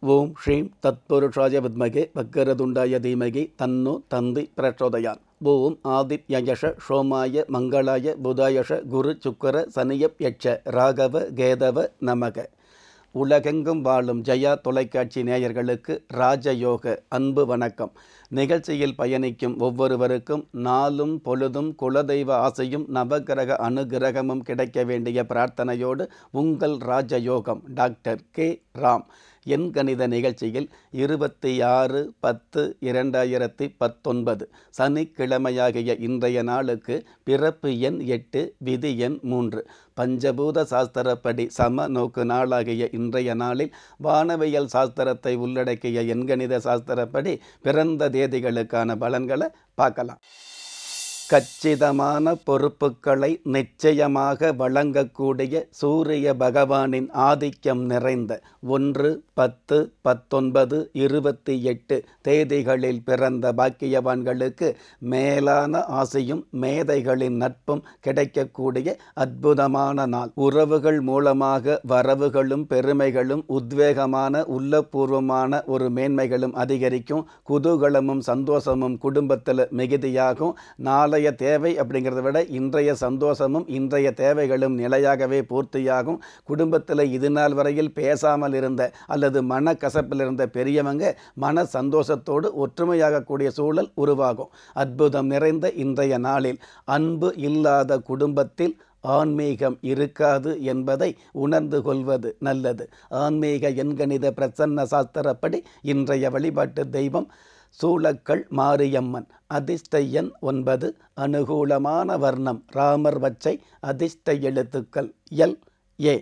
ஓம் ஸ்ரீம் தத்புருஷாய வித்மகே வக்கரதுண்டாய தீமகி தன்னு தந்தி பிரச்சோதயான் ஓம் ஆதித்யயஷ சோமாய மங்களாய புதாயஷ குரு சுக்கர சனியப் யட்ச ராகவ கேதவ நமக உலகெங்கும் வாழும் ஜெயா தொலைக்காட்சி நேயர்களுக்கு ராஜயோக அன்பு வணக்கம் நிகழ்ச்சியில் பயணிக்கும் ஒவ்வொருவருக்கும் நாளும் பொழுதும் குலதெய்வ ஆசையும் நவகிரக அனுகிரகமும் கிடைக்க வேண்டிய பிரார்த்தனையோடு உங்கள் ராஜயோகம் டாக்டர் கே ராம் எண் கணித நிகழ்ச்சியில் இருபத்தி ஆறு பத்து இரண்டாயிரத்தி பத்தொன்பது சனிக்கிழமையாகிய இன்றைய நாளுக்கு பிறப்பு எண் எட்டு விதி எண் மூன்று பஞ்சபூத சாஸ்திரப்படி சம நோக்கு நாளாகிய இன்றைய நாளில் வானவியல் சாஸ்திரத்தை உள்ளடக்கிய எண்கணித சாஸ்திரப்படி பிறந்த தேதிகளுக்கான பலன்களை பார்க்கலாம் கச்சிதமான பொறுப்புகளை நிச்சயமாக வழங்கக்கூடிய சூரிய பகவானின் ஆதிக்கம் நிறைந்த ஒன்று பத்து பத்தொன்பது இருபத்தி எட்டு தேதிகளில் பிறந்த பாக்கியவான்களுக்கு மேலான ஆசையும் மேதைகளின் நட்பும் கிடைக்கக்கூடிய அற்புதமான நாள் உறவுகள் மூலமாக வரவுகளும் பெருமைகளும் உத்வேகமான உள்ளபூர்வமான ஒரு மேன்மைகளும் அதிகரிக்கும் குதூகலமும் சந்தோஷமும் குடும்பத்தில் மிகுதியாகும் நாளை நாளைய தேவை அப்படிங்கிறத விட இன்றைய சந்தோஷமும் இன்றைய தேவைகளும் நிலையாகவே பூர்த்தியாகும் குடும்பத்தில் இது நாள் வரையில் பேசாமல் இருந்த அல்லது மன கசப்பில் இருந்த பெரியவங்க மன சந்தோஷத்தோடு ஒற்றுமையாகக்கூடிய சூழல் உருவாகும் அற்புதம் நிறைந்த இன்றைய நாளில் அன்பு இல்லாத குடும்பத்தில் ஆன்மீகம் இருக்காது என்பதை உணர்ந்து கொள்வது நல்லது ஆன்மீக எண்கணித பிரசன்ன சாஸ்திரப்படி இன்றைய வழிபாட்டு தெய்வம் சூளக்கள் மாரியம்மன் அதிர்ஷ்ட எண் ஒன்பது அனுகூலமான வர்ணம் ராமர் வச்சை அதிர்ஷ்ட எழுத்துக்கள் எல் ஏ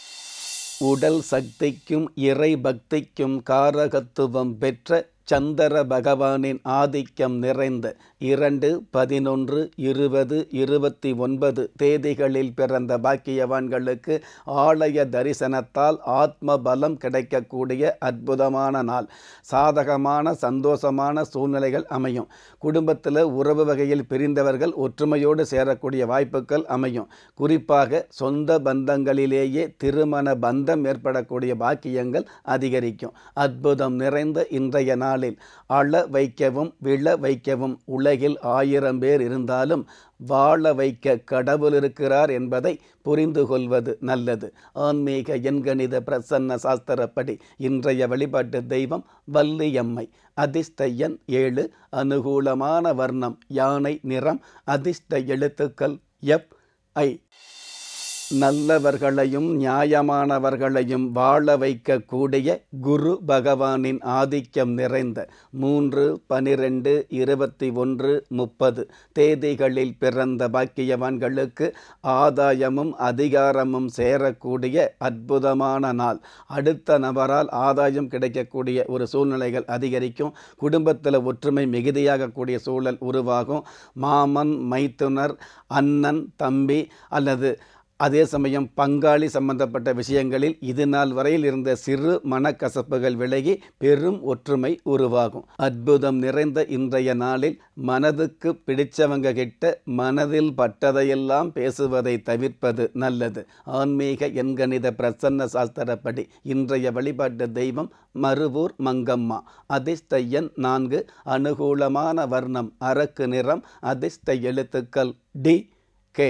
உடல் சக்திக்கும் இறை பக்திக்கும் காரகத்துவம் பெற்ற சந்திர பகவானின் ஆதிக்கம் நிறைந்த இரண்டு பதினொன்று இருபது இருபத்தி ஒன்பது தேதிகளில் பிறந்த பாக்கியவான்களுக்கு ஆலய தரிசனத்தால் ஆத்ம பலம் கிடைக்கக்கூடிய அற்புதமான நாள் சாதகமான சந்தோஷமான சூழ்நிலைகள் அமையும் குடும்பத்தில் உறவு வகையில் பிரிந்தவர்கள் ஒற்றுமையோடு சேரக்கூடிய வாய்ப்புகள் அமையும் குறிப்பாக சொந்த பந்தங்களிலேயே திருமண பந்தம் ஏற்படக்கூடிய பாக்கியங்கள் அதிகரிக்கும் அற்புதம் நிறைந்த இன்றைய நாள் நாளில் அழ வைக்கவும் விழ வைக்கவும் உலகில் ஆயிரம் பேர் இருந்தாலும் வாழ வைக்க கடவுள் இருக்கிறார் என்பதை புரிந்து கொள்வது நல்லது ஆன்மீக எண்கணித பிரசன்ன சாஸ்திரப்படி இன்றைய வழிபாட்டு தெய்வம் வள்ளியம்மை அதிர்ஷ்ட எண் ஏழு அனுகூலமான வர்ணம் யானை நிறம் அதிர்ஷ்ட எழுத்துக்கள் எப் ஐ நல்லவர்களையும் நியாயமானவர்களையும் வாழ வைக்கக்கூடிய குரு பகவானின் ஆதிக்கம் நிறைந்த மூன்று பனிரெண்டு இருபத்தி ஒன்று முப்பது தேதிகளில் பிறந்த பாக்கியவான்களுக்கு ஆதாயமும் அதிகாரமும் சேரக்கூடிய அற்புதமான நாள் அடுத்த நபரால் ஆதாயம் கிடைக்கக்கூடிய ஒரு சூழ்நிலைகள் அதிகரிக்கும் குடும்பத்தில் ஒற்றுமை மிகுதியாகக்கூடிய சூழல் உருவாகும் மாமன் மைத்துனர் அண்ணன் தம்பி அல்லது அதே சமயம் பங்காளி சம்பந்தப்பட்ட விஷயங்களில் இது நாள் வரையில் இருந்த சிறு மனக்கசப்புகள் விலகி பெரும் ஒற்றுமை உருவாகும் அற்புதம் நிறைந்த இன்றைய நாளில் மனதுக்கு பிடிச்சவங்க கிட்ட மனதில் பட்டதையெல்லாம் பேசுவதை தவிர்ப்பது நல்லது ஆன்மீக எண்கணித பிரசன்ன சாஸ்திரப்படி இன்றைய வழிபாட்டு தெய்வம் மருவூர் மங்கம்மா அதிர்ஷ்ட எண் நான்கு அனுகூலமான வர்ணம் அரக்கு நிறம் அதிர்ஷ்ட எழுத்துக்கள் டி கே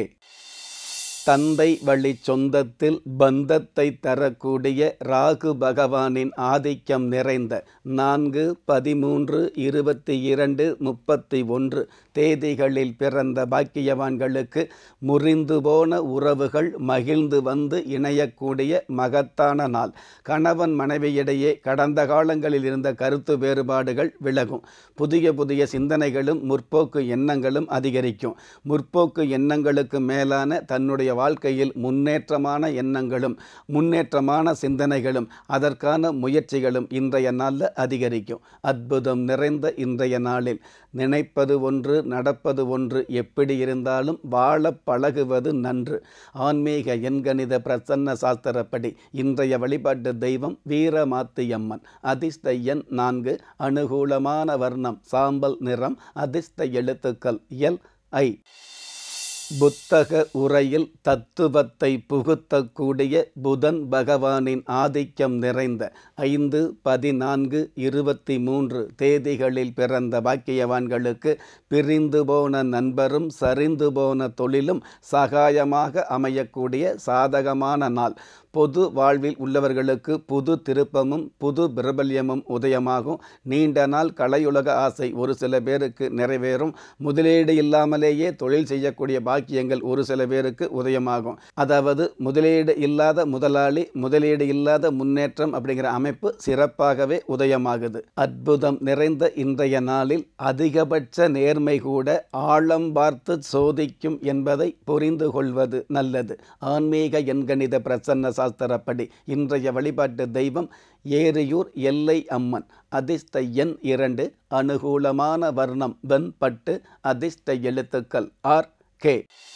தந்தை வழி சொந்தத்தில் பந்தத்தை தரக்கூடிய ராகு பகவானின் ஆதிக்கம் நிறைந்த நான்கு பதிமூன்று இருபத்தி இரண்டு முப்பத்தி ஒன்று தேதிகளில் பிறந்த பாக்கியவான்களுக்கு முறிந்து போன உறவுகள் மகிழ்ந்து வந்து இணையக்கூடிய மகத்தான நாள் கணவன் மனைவியிடையே கடந்த காலங்களில் இருந்த கருத்து வேறுபாடுகள் விலகும் புதிய புதிய சிந்தனைகளும் முற்போக்கு எண்ணங்களும் அதிகரிக்கும் முற்போக்கு எண்ணங்களுக்கு மேலான தன்னுடைய வாழ்க்கையில் முன்னேற்றமான எண்ணங்களும் முன்னேற்றமான சிந்தனைகளும் அதற்கான முயற்சிகளும் இன்றைய நாளில் அதிகரிக்கும் அற்புதம் நிறைந்த இன்றைய நாளில் நினைப்பது ஒன்று நடப்பது ஒன்று எப்படி இருந்தாலும் வாழ பழகுவது நன்று ஆன்மீக எண்கணித பிரசன்ன சாஸ்திரப்படி இன்றைய வழிபாட்டு தெய்வம் வீரமாத்தியம்மன் அதிர்ஷ்ட எண் நான்கு அனுகூலமான வர்ணம் சாம்பல் நிறம் அதிர்ஷ்ட எழுத்துக்கள் எல் ஐ புத்தக உரையில் தத்துவத்தை புகுத்தக்கூடிய புதன் பகவானின் ஆதிக்கம் நிறைந்த ஐந்து பதினான்கு இருபத்தி மூன்று தேதிகளில் பிறந்த பாக்கியவான்களுக்கு பிரிந்து போன நண்பரும் சரிந்து போன தொழிலும் சகாயமாக அமையக்கூடிய சாதகமான நாள் பொது வாழ்வில் உள்ளவர்களுக்கு புது திருப்பமும் புது பிரபல்யமும் உதயமாகும் நீண்ட நாள் கலையுலக ஆசை ஒரு சில பேருக்கு நிறைவேறும் முதலீடு இல்லாமலேயே தொழில் செய்யக்கூடிய பாக்கியங்கள் ஒரு சில பேருக்கு உதயமாகும் அதாவது முதலீடு இல்லாத முதலாளி முதலீடு இல்லாத முன்னேற்றம் அப்படிங்கிற அமைப்பு சிறப்பாகவே உதயமாகுது அற்புதம் நிறைந்த இன்றைய நாளில் அதிகபட்ச நேர்மை கூட ஆழம் பார்த்து சோதிக்கும் என்பதை புரிந்து கொள்வது நல்லது ஆன்மீக எண்கணித பிரசன்ன சாஸ்திரப்படி இன்றைய வழிபாட்டு தெய்வம் ஏரியூர் எல்லை அம்மன் அதிர்ஷ்ட எண் இரண்டு அனுகூலமான வர்ணம் வெண்பட்டு அதிர்ஷ்ட எழுத்துக்கள் ஆர் கே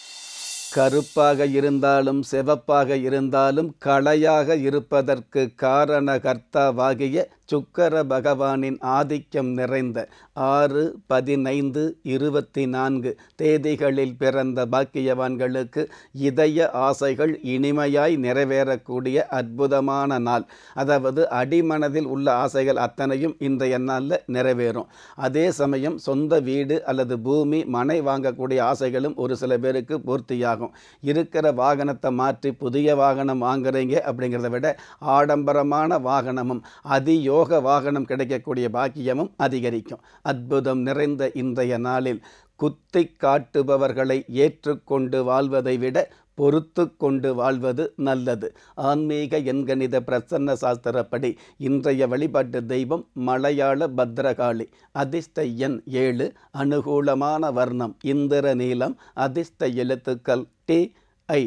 கருப்பாக இருந்தாலும் சிவப்பாக இருந்தாலும் களையாக இருப்பதற்கு காரணகர்த்தாவாகிய சுக்கர பகவானின் ஆதிக்கம் நிறைந்த ஆறு பதினைந்து இருபத்தி நான்கு தேதிகளில் பிறந்த பாக்கியவான்களுக்கு இதய ஆசைகள் இனிமையாய் நிறைவேறக்கூடிய அற்புதமான நாள் அதாவது அடிமனதில் உள்ள ஆசைகள் அத்தனையும் இன்றைய நாளில் நிறைவேறும் அதே சமயம் சொந்த வீடு அல்லது பூமி மனை வாங்கக்கூடிய ஆசைகளும் ஒரு சில பேருக்கு பூர்த்தியாகும் இருக்கிற வாகனத்தை மாற்றி புதிய வாகனம் வாங்குறீங்க அப்படிங்கிறத விட ஆடம்பரமான வாகனமும் அதியோ யோக வாகனம் கிடைக்கக்கூடிய பாக்கியமும் அதிகரிக்கும் அற்புதம் நிறைந்த இன்றைய நாளில் குத்தி காட்டுபவர்களை ஏற்றுக்கொண்டு வாழ்வதை விட பொறுத்து கொண்டு வாழ்வது நல்லது ஆன்மீக எண்கணித பிரசன்ன சாஸ்திரப்படி இன்றைய வழிபாட்டு தெய்வம் மலையாள பத்ரகாளி அதிர்ஷ்ட எண் ஏழு அனுகூலமான வர்ணம் இந்திர நீளம் அதிர்ஷ்ட எழுத்துக்கள் டி ஐ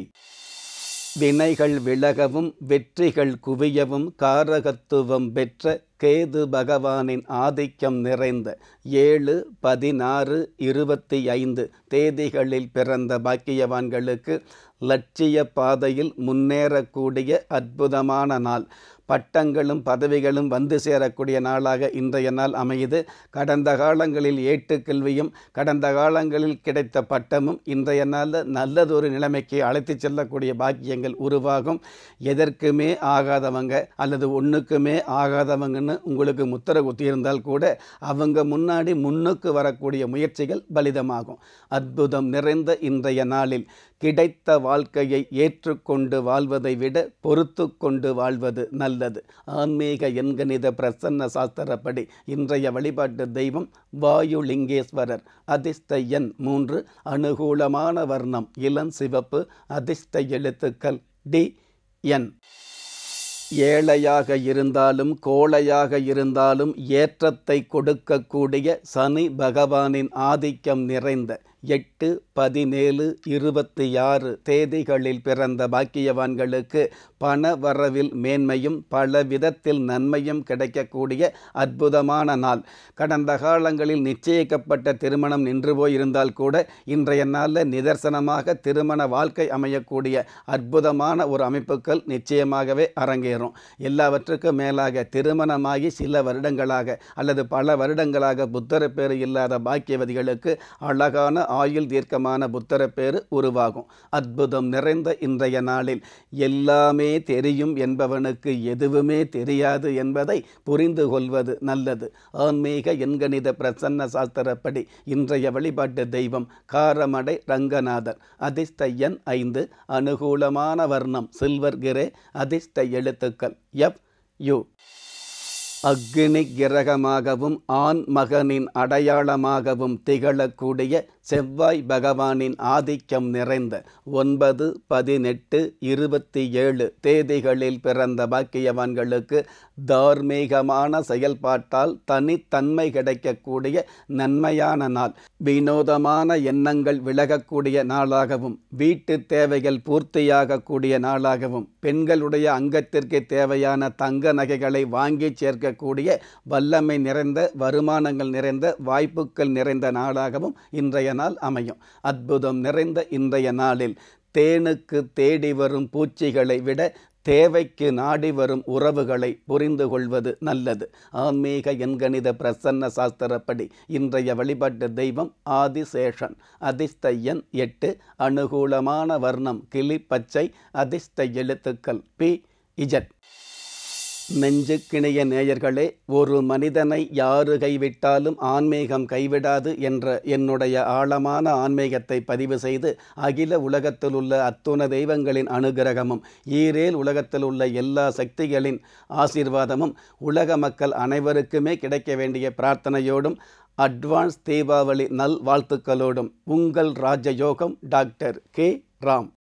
வினைகள் விலகவும் வெற்றிகள் குவியவும் காரகத்துவம் பெற்ற கேது பகவானின் ஆதிக்கம் நிறைந்த ஏழு பதினாறு இருபத்தி ஐந்து தேதிகளில் பிறந்த பாக்கியவான்களுக்கு லட்சிய பாதையில் முன்னேறக்கூடிய அற்புதமான நாள் பட்டங்களும் பதவிகளும் வந்து சேரக்கூடிய நாளாக இன்றைய நாள் அமையுது கடந்த காலங்களில் ஏட்டுக்கல்வியும் கடந்த காலங்களில் கிடைத்த பட்டமும் இன்றைய நாளில் நல்லதொரு நிலைமைக்கு அழைத்து செல்லக்கூடிய பாக்கியங்கள் உருவாகும் எதற்குமே ஆகாதவங்க அல்லது ஒன்றுக்குமே ஆகாதவங்கன்னு உங்களுக்கு முத்திர குத்தியிருந்தால் கூட அவங்க முன்னாடி முன்னுக்கு வரக்கூடிய முயற்சிகள் பலிதமாகும் அற்புதம் நிறைந்த இன்றைய நாளில் கிடைத்த வாழ்க்கையை ஏற்றுக்கொண்டு வாழ்வதை விட பொறுத்து கொண்டு வாழ்வது நல்லது ஆன்மீக எண்கணித பிரசன்ன சாஸ்திரப்படி இன்றைய வழிபாட்டு தெய்வம் வாயுலிங்கேஸ்வரர் அதிர்ஷ்ட எண் மூன்று அனுகூலமான வர்ணம் இளம் சிவப்பு அதிர்ஷ்ட எழுத்துக்கள் டி என் ஏழையாக இருந்தாலும் கோழையாக இருந்தாலும் ஏற்றத்தை கொடுக்கக்கூடிய சனி பகவானின் ஆதிக்கம் நிறைந்த எட்டு பதினேழு இருபத்தி ஆறு தேதிகளில் பிறந்த பாக்கியவான்களுக்கு பண வரவில் மேன்மையும் பல விதத்தில் நன்மையும் கிடைக்கக்கூடிய அற்புதமான நாள் கடந்த காலங்களில் நிச்சயிக்கப்பட்ட திருமணம் நின்று போயிருந்தால் கூட இன்றைய நாளில் நிதர்சனமாக திருமண வாழ்க்கை அமையக்கூடிய அற்புதமான ஒரு அமைப்புகள் நிச்சயமாகவே அரங்கேறும் எல்லாவற்றுக்கும் மேலாக திருமணமாகி சில வருடங்களாக அல்லது பல வருடங்களாக புத்தர பேறு இல்லாத பாக்கியவதிகளுக்கு அழகான ஆயுள் தீர்க்கமான புத்தர பேரு உருவாகும் அற்புதம் நிறைந்த இன்றைய நாளில் எல்லாமே தெரியும் என்பவனுக்கு எதுவுமே தெரியாது என்பதை புரிந்து கொள்வது நல்லது ஆன்மீக எண்கணித பிரசன்ன சாஸ்திரப்படி இன்றைய வழிபாட்டு தெய்வம் காரமடை ரங்கநாதர் அதிர்ஷ்ட எண் ஐந்து அனுகூலமான வர்ணம் சில்வர் கிரே அதிர்ஷ்ட எழுத்துக்கள் எப் யு அக்னி கிரகமாகவும் ஆண் மகனின் அடையாளமாகவும் திகழக்கூடிய செவ்வாய் பகவானின் ஆதிக்கம் நிறைந்த ஒன்பது பதினெட்டு இருபத்தி ஏழு தேதிகளில் பிறந்த பாக்கியவான்களுக்கு தார்மீகமான செயல்பாட்டால் தனித்தன்மை கிடைக்கக்கூடிய நன்மையான நாள் வினோதமான எண்ணங்கள் விலகக்கூடிய நாளாகவும் வீட்டு தேவைகள் பூர்த்தியாகக்கூடிய நாளாகவும் பெண்களுடைய அங்கத்திற்கு தேவையான தங்க நகைகளை வாங்கி சேர்க்கக்கூடிய வல்லமை நிறைந்த வருமானங்கள் நிறைந்த வாய்ப்புகள் நிறைந்த நாளாகவும் இன்றைய நாள் அமையும் அற்புதம் நிறைந்த இன்றைய நாளில் தேனுக்கு தேடி வரும் பூச்சிகளை விட தேவைக்கு நாடி வரும் உறவுகளை புரிந்து கொள்வது நல்லது ஆன்மீக எண்கணித பிரசன்ன சாஸ்திரப்படி இன்றைய வழிபாட்டு தெய்வம் ஆதிசேஷன் அதிர்ஷ்ட எண் எட்டு அனுகூலமான வர்ணம் கிளி பச்சை அதிர்ஷ்ட எழுத்துக்கள் பி இஜட் நெஞ்சுக்கிணைய நேயர்களே ஒரு மனிதனை யாரு கைவிட்டாலும் ஆன்மீகம் கைவிடாது என்ற என்னுடைய ஆழமான ஆன்மீகத்தை பதிவு செய்து அகில உலகத்தில் உள்ள அத்துண தெய்வங்களின் அனுகிரகமும் ஈரேல் உலகத்தில் உள்ள எல்லா சக்திகளின் ஆசீர்வாதமும் உலக மக்கள் அனைவருக்குமே கிடைக்க வேண்டிய பிரார்த்தனையோடும் அட்வான்ஸ் தீபாவளி நல் வாழ்த்துக்களோடும் உங்கள் ராஜயோகம் டாக்டர் கே ராம்